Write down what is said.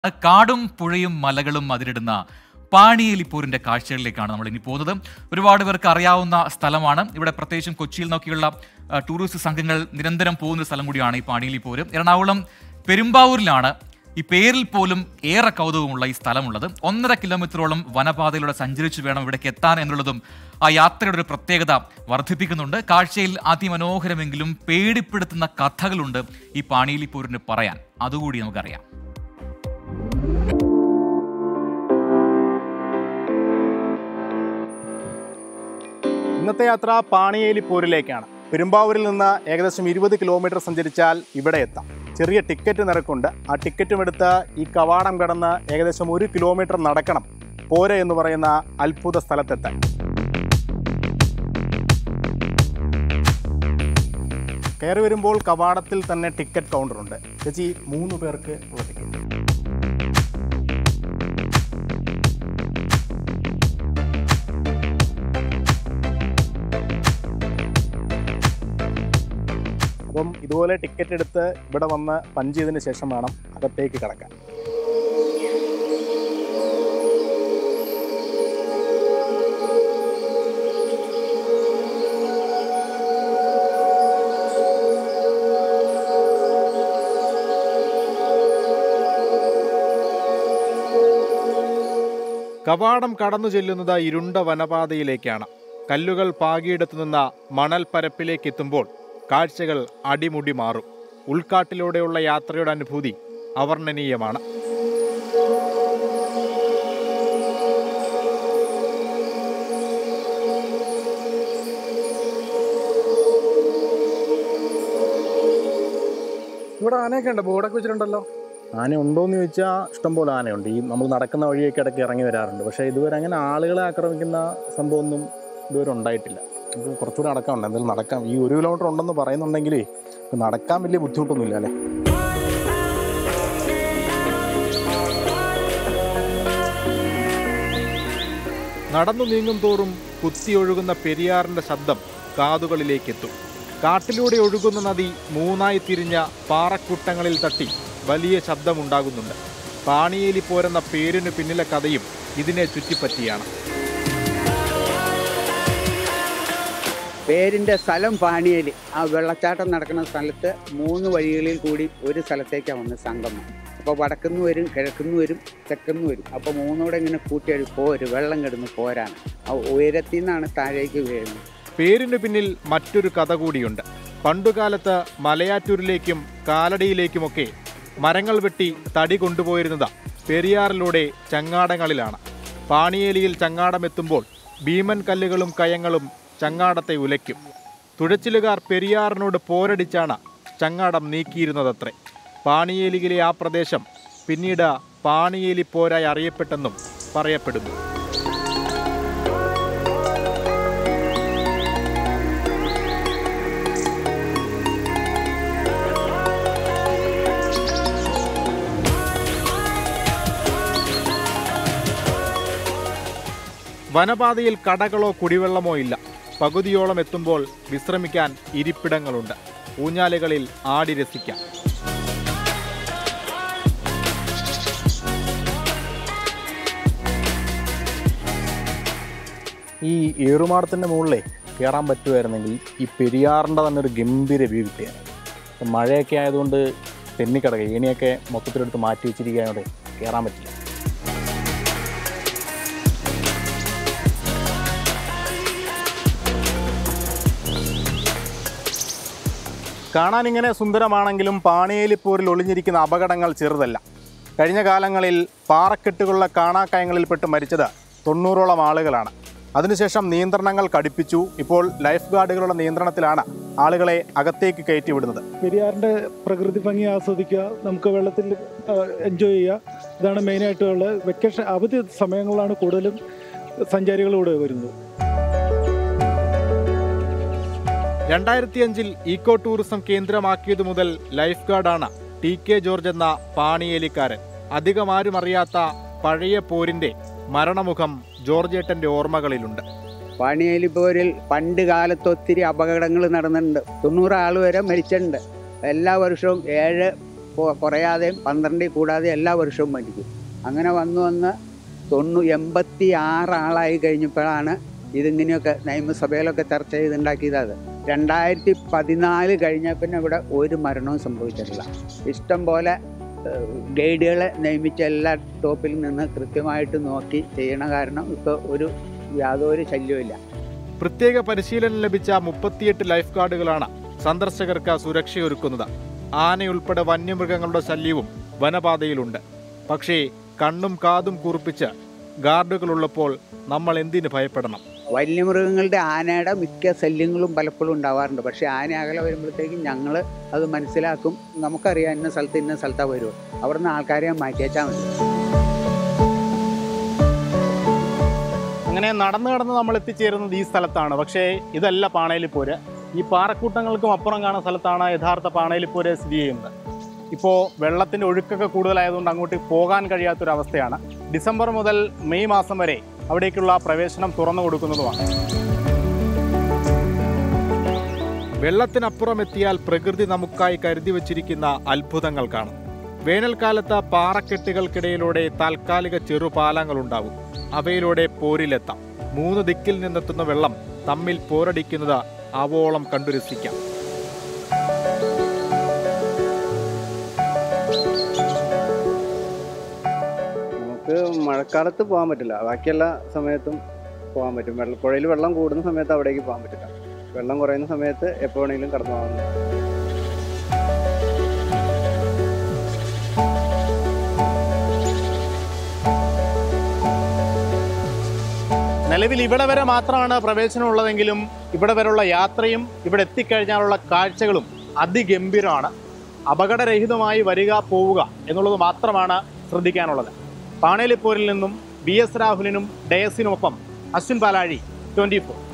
കാടും പുഴയും മലകളും അതിരിടുന്ന പാണിയേലിപ്പൂരിന്റെ കാഴ്ചകളിലേക്കാണ് നമ്മൾ ഇനി പോകുന്നത് ഒരുപാട് പേർക്ക് അറിയാവുന്ന സ്ഥലമാണ് ഇവിടെ പ്രത്യേകിച്ചും കൊച്ചിയിൽ നോക്കിയുള്ള ആ, ടൂറിസ്റ്റ് സംഘങ്ങൾ നിരന്തരം പോകുന്ന ഒരു സ്ഥലം കൂടിയാണ് ഈ പാണിയേലിപ്പൂര് എറണാകുളം പെരുമ്പാവൂരിലാണ് ഈ പേരിൽ പോലും ഏറെ കൗതുകമുള്ള ഈ സ്ഥലമുള്ളത് ഒന്നര കിലോമീറ്ററോളം വനപാതയിലൂടെ സഞ്ചരിച്ചു വേണം ഇവിടേക്ക് എത്താൻ എന്നുള്ളതും ആ യാത്രയുടെ ഒരു പ്രത്യേകത വർദ്ധിപ്പിക്കുന്നുണ്ട് കാഴ്ചയിൽ അതിമനോഹരമെങ്കിലും പേടിപ്പെടുത്തുന്ന കഥകളുണ്ട് ഈ പാണിയേലിപ്പൂരിന് പറയാൻ അതുകൂടി നമുക്കറിയാം ഇന്നത്തെ യാത്ര പാണിയേലി പോരിലേക്കാണ് പെരുമ്പാവൂരിൽ നിന്ന് ഏകദേശം ഇരുപത് കിലോമീറ്റർ സഞ്ചരിച്ചാൽ ഇവിടെ എത്താം ചെറിയ ടിക്കറ്റ് നിരക്കുണ്ട് ആ ടിക്കറ്റും എടുത്ത് ഈ കവാടം കടന്ന് ഏകദേശം ഒരു കിലോമീറ്റർ നടക്കണം പോര എന്ന് പറയുന്ന അത്ഭുത സ്ഥലത്തെത്താൻ കയറി വരുമ്പോൾ കവാടത്തിൽ തന്നെ ടിക്കറ്റ് കൗണ്ടറുണ്ട് ചേച്ചി മൂന്ന് പേർക്ക് ഉള്ള ടിക്കറ്റ് അപ്പം ഇതുപോലെ ടിക്കറ്റ് എടുത്ത് ഇവിടെ വന്ന് പഞ്ച് ചെയ്തതിന് ശേഷം വേണം അകത്തേക്ക് കടക്കാൻ കവാടം കടന്നു ചെല്ലുന്നത് ഇരുണ്ട വനപാതയിലേക്കാണ് കല്ലുകൾ പാകിയെടുത്തു നിന്ന മണൽ പരപ്പിലേക്ക് എത്തുമ്പോൾ കാഴ്ചകൾ അടിമുടി മാറും ഉൾക്കാട്ടിലൂടെയുള്ള യാത്രയുടെ അനുഭൂതി അവർണ്ണനീയമാണ് ഇവിടെ ആനയൊക്കെ ഉണ്ട് ബോർഡൊക്കെ വെച്ചിട്ടുണ്ടല്ലോ ആന ഉണ്ടോയെന്ന് ചോദിച്ചാൽ ഇഷ്ടംപോലെ ആനയുണ്ട് ഈ നമ്മൾ നടക്കുന്ന വഴിയൊക്കെ ഇടയ്ക്ക് ഇറങ്ങി വരാറുണ്ട് പക്ഷേ ഇതുവരെ അങ്ങനെ ആളുകളെ ആക്രമിക്കുന്ന സംഭവമൊന്നും ഇതുവരെ ഉണ്ടായിട്ടില്ല നമുക്ക് കുറച്ചുകൂടെ നടക്കാനുണ്ട് എന്തായാലും നടക്കാം ഈ ഒരു കിലോമീറ്റർ ഉണ്ടെന്ന് പറയുന്നുണ്ടെങ്കിലേ നടക്കാൻ വലിയ ബുദ്ധിമുട്ടൊന്നുമില്ല അല്ലേ നടന്നു നീങ്ങും തോറും കുത്തിയൊഴുകുന്ന പെരിയാറിന്റെ ശബ്ദം കാതുകളിലേക്കെത്തും കാട്ടിലൂടെ ഒഴുകുന്ന നദി മൂന്നായി തിരിഞ്ഞ പാറക്കൂട്ടങ്ങളിൽ തട്ടി വലിയ ശബ്ദമുണ്ടാകുന്നുണ്ട് പാണിയേലി പോരെന്ന പേരിനു പിന്നിലെ കഥയും ഇതിനെ ചുറ്റിപ്പറ്റിയാണ് പേരിൻ്റെ സ്ഥലം പാണിയേൽ ആ വെള്ളച്ചാട്ടം നടക്കുന്ന സ്ഥലത്ത് മൂന്ന് വഴികളിൽ കൂടി ഒരു സ്ഥലത്തേക്കാണ് വന്ന് സംഗമം അപ്പോൾ വടക്കുന്ന് വരും കിഴക്കുന്ന് വരും തെക്കുന്ന് വരും അപ്പോൾ മൂന്നൂടെ ഇങ്ങനെ കൂട്ടിയൊരു പോര് വെള്ളം കിടന്ന് പോരാണ് ആ ഉയരത്തിൽ നിന്നാണ് താഴേക്ക് വീഴുന്നത് പേരിനു പിന്നിൽ മറ്റൊരു കഥ കൂടിയുണ്ട് പണ്ടുകാലത്ത് മലയാറ്റൂരിലേക്കും കാലടിയിലേക്കുമൊക്കെ മരങ്ങൾ വെട്ടി തടി കൊണ്ടുപോയിരുന്നത് പെരിയാറിലൂടെ ചങ്ങാടങ്ങളിലാണ് പാണിയേലിയിൽ ചങ്ങാടമെത്തുമ്പോൾ ഭീമൻ കല്ലുകളും കയങ്ങളും ചങ്ങാടത്തെ ഉലയ്ക്കും തുഴച്ചിലുകാർ പെരിയാറിനോട് പോരടിച്ചാണ് ചങ്ങാടം നീക്കിയിരുന്നതത്രേ പാണിയേലിയിലെ ആ പ്രദേശം പിന്നീട് പാണിയേലി പോരായി അറിയപ്പെട്ടെന്നും പറയപ്പെടുന്നു വനപാതയിൽ കടകളോ കുടിവെള്ളമോ ഇല്ല പകുതിയോളം എത്തുമ്പോൾ വിശ്രമിക്കാൻ ഇരിപ്പിടങ്ങളുണ്ട് ഊഞ്ഞാലുകളിൽ ആടി രസിക്കാം ഈ ഏറുമാടത്തിൻ്റെ മുകളിലേ കയറാൻ പറ്റുമായിരുന്നെങ്കിൽ ഈ പെരിയാറിൻ്റെ തന്നെ ഒരു ഗംഭീര വ്യൂ കിട്ടിയാണ് ഇപ്പം മഴയൊക്കെ ആയതുകൊണ്ട് തെന്നിക്കിടക്കുക ഏണിയൊക്കെ മൊത്തത്തിലെടുത്ത് മാറ്റി വെച്ചിരിക്കാനോടെ കയറാൻ പറ്റില്ല കാണാൻ ഇങ്ങനെ സുന്ദരമാണെങ്കിലും പാണിയേലിപ്പോരിൽ ഒളിഞ്ഞിരിക്കുന്ന അപകടങ്ങൾ ചെറുതല്ല കഴിഞ്ഞ കാലങ്ങളിൽ പാറക്കെട്ടുകളുള്ള കാണാക്കയങ്ങളിൽപ്പെട്ട് മരിച്ചത് തൊണ്ണൂറോളം ആളുകളാണ് അതിനുശേഷം നിയന്ത്രണങ്ങൾ കടുപ്പിച്ചു ഇപ്പോൾ ലൈഫ് ഗാർഡുകളുടെ നിയന്ത്രണത്തിലാണ് ആളുകളെ അകത്തേക്ക് കയറ്റി വിടുന്നത് പെരിയാറിന്റെ പ്രകൃതി ഭംഗി ആസ്വദിക്കുക നമുക്ക് വെള്ളത്തിൽ എൻജോയ് ചെയ്യുക ഇതാണ് മെയിനായിട്ടുള്ള വെക്കേഷൻ അവധി സമയങ്ങളിലാണ് കൂടുതലും സഞ്ചാരികൾ ഇവിടെ വരുന്നത് രണ്ടായിരത്തി അഞ്ചിൽ ഈക്കോ ടൂറിസം കേന്ദ്രമാക്കിയതു മുതൽ ലൈഫ് ഗാർഡാണ് ടി കെ ജോർജ് എന്ന പാണിയേലിക്കാരൻ അധികം ആരും അറിയാത്ത പഴയ പോരിന്റെ മരണമുഖം ജോർജേട്ടന്റെ ഓർമ്മകളിലുണ്ട് പാണിയേലി പോരിൽ പണ്ട് കാലത്ത് ഒത്തിരി അപകടങ്ങൾ നടന്നിട്ടുണ്ട് തൊണ്ണൂറ് ആൾ വരെ മരിച്ചിട്ടുണ്ട് എല്ലാ വർഷവും ഏഴ് കൊ- കുറയാതെയും പന്ത്രണ്ടിൽ കൂടാതെ എല്ലാ വർഷവും മരിക്കും അങ്ങനെ വന്ന് വന്ന് തൊണ്ണൂ എൺപത്തി ആറ് ആളായി കഴിഞ്ഞപ്പോഴാണ് ഇതിങ്ങനെയൊക്കെ നിയമസഭയിലൊക്കെ ചർച്ച ചെയ്തുണ്ടാക്കിയത് അത് രണ്ടായിരത്തി പതിനാല് കഴിഞ്ഞ പിന്നെ ഇവിടെ ഒരു മരണവും സംഭവിച്ചിട്ടില്ല ഇഷ്ടം പോലെ ഏഹ്, ഗൈഡുകളെ നിയമിച്ച എല്ലാ ടോപ്പിൽ നിന്ന് കൃത്യമായിട്ട് നോക്കി ചെയ്യണ കാരണം ഇപ്പോൾ ഒരു യാതൊരു ശല്യവുമില്ല പ്രത്യേക പരിശീലനം ലഭിച്ച മുപ്പത്തിയെട്ട് ലൈഫ് ഗാർഡുകളാണ് സന്ദർശകർക്ക് സുരക്ഷയൊരുക്കുന്നത് ആനയുൾപ്പെടെ വന്യമൃഗങ്ങളുടെ ശല്യവും വനപാതയിലുണ്ട് പക്ഷേ കണ്ണും കാതും കൂർപ്പിച്ച് ഗാർഡുകളുള്ളപ്പോൾ നമ്മൾ എന്തിന് ഭയപ്പെടണം വന്യമൃഗങ്ങളുടെ ആനയുടെ മിക്ക ശല്യങ്ങളും പലപ്പോഴും ഉണ്ടാവാറുണ്ട് പക്ഷേ ആന അകലെ വരുമ്പോഴത്തേക്കും ഞങ്ങൾ അത് മനസ്സിലാക്കും നമുക്കറിയാം ഇന്ന സ്ഥലത്ത് ഇന്ന സ്ഥലത്താണ് വരുമോ അവിടുന്ന് ആൾക്കാരെ മാറ്റിയേച്ചാൽ മതി അങ്ങനെ നടന്നു കടന്ന് നമ്മൾ എത്തിച്ചേരുന്നത് ഈ സ്ഥലത്താണ് പക്ഷേ ഇതല്ല പാണയിലിപ്പോര് ഈ പാറക്കൂട്ടങ്ങൾക്കും അപ്പുറം കാണുന്ന സ്ഥലത്താണ് യഥാർത്ഥ പാണയിലിപ്പോര് സ്ഥിതി ചെയ്യുന്നത് ഇപ്പോൾ വെള്ളത്തിൻ്റെ ഒഴുക്കൊക്കെ കൂടുതലായതുകൊണ്ട് അങ്ങോട്ട് പോകാൻ കഴിയാത്തൊരവസ്ഥയാണ് ഡിസംബർ മുതൽ മെയ് മാസം വരെ അവിടേക്കുള്ള പ്രവേശനം തുറന്നു കൊടുക്കുന്നതുമാണ് വെള്ളത്തിനപ്പുറം എത്തിയാൽ പ്രകൃതി നമുക്കായി കരുതി വച്ചിരിക്കുന്ന അത്ഭുതങ്ങൾ കാണും വേനൽക്കാലത്ത് പാറക്കെട്ടുകൾക്കിടയിലൂടെ താൽക്കാലിക ചെറുപാലങ്ങളുണ്ടാവും അവയിലൂടെ പോരിലെത്താം മൂന്ന് ദിക്കിൽ നിന്നെത്തുന്ന വെള്ളം തമ്മിൽ പോരടിക്കുന്നത് ആവോളം കണ്ടു രസിക്കാം നമുക്ക് മഴക്കാലത്ത് പോകാൻ പറ്റില്ല ബാക്കി എല്ലാ സമയത്തും പോകാൻ പറ്റും വെള്ളം പുഴയിൽ വെള്ളം കൂടുന്ന സമയത്ത് അവിടേക്ക് പോകാൻ പറ്റില്ല വെള്ളം കുറയുന്ന സമയത്ത് എപ്പോൾ വേണമെങ്കിലും കടന്നു പോകാവുന്നതാണ് നിലവിൽ ഇവിടെ വരെ മാത്രമാണ് പ്രവേശനം ഉള്ളതെങ്കിലും ഇവിടെ വരെയുള്ള യാത്രയും ഇവിടെ എത്തിക്കഴിഞ്ഞാലുള്ള കാഴ്ചകളും അതിഗംഭീരമാണ് അപകടരഹിതമായി വരിക പോവുക എന്നുള്ളത് മാത്രമാണ് ശ്രദ്ധിക്കാനുള്ളത് പാണേലിപ്പോരിൽ നിന്നും ബി എസ് രാഹുലിനും ഡയസിനുമൊപ്പം അശ്വിൻ പാലാഴി ട്വന്റി ഫോർ